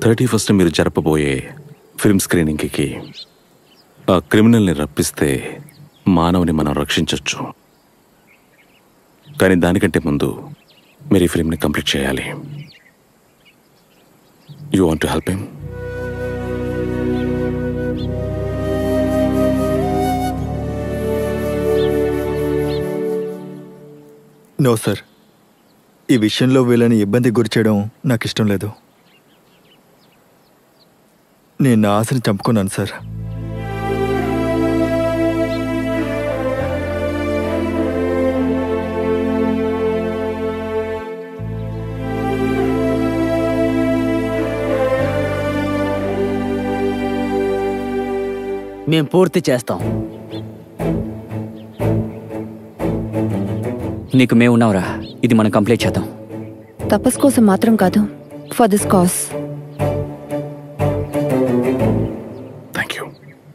thirty first మీరు జరపబోయే film స్క్రీనింగ్కి ఆ క్రిమినల్ని రప్పిస్తే మానవుని మనం రక్షించవచ్చు కానీ దానికంటే ముందు మీరు ఈ ఫిల్మ్ని కంప్లీట్ చేయాలి you want to help him no sir ఈ విషయంలో వీళ్ళని ఇబ్బంది గురి చేయడం నాకు ఇష్టం లేదు నేను నా ఆశని చంపుకున్నాను సార్ మేం పూర్తి చేస్తాం నీకు మేము ఉన్నావురా ఇది మనం కంప్లీట్ చేద్దాం తపస్ కోసం మాత్రం కాదు for this cause thank you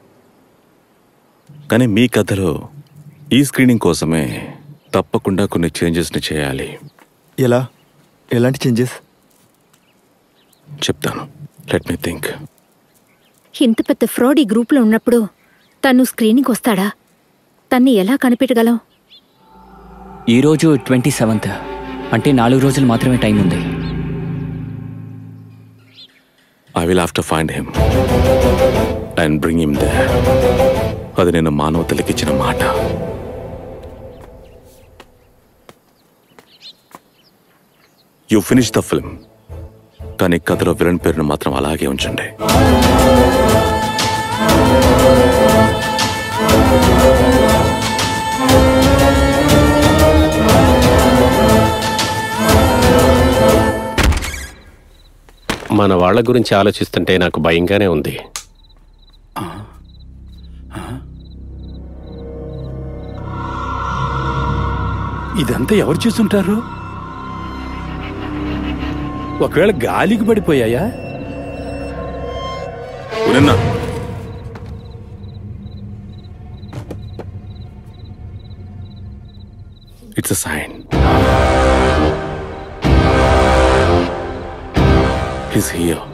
కానీ మీ కథలో ఈ స్క్రీనింగ్ కోసమే తప్పకుండా కొన్ని చేంజెస్ని చేయాలి ఎలా ఎలాంటి చేంజెస్ చెప్తాను లెట్ మీ థింక్ ఇంత పెద్ద ఫ్రాడ్ ఈ గ్రూప్లో ఉన్నప్పుడు తను స్క్రీనింగ్ వస్తాడా తన్ని ఎలా కనిపెట్టగలం ఈరోజు ట్వంటీ సెవెంత్ అంటే నాలుగు రోజులు మాత్రమే టైం ఉంది I will have to find him and bring him there అది నేను మానవతలకి ఇచ్చిన మాట యు ఫినిష్ ద ఫిల్మ్ కానీ కథలో విలన్ పేరును మాత్రం అలాగే ఉంచండి మన వాళ్ళ గురించి ఆలోచిస్తుంటే నాకు భయంగానే ఉంది ఇదంతా ఎవరు చేస్తుంటారు ఒకవేళ గాలికి పడిపోయాయా ఉనిన్నా it's a sign his here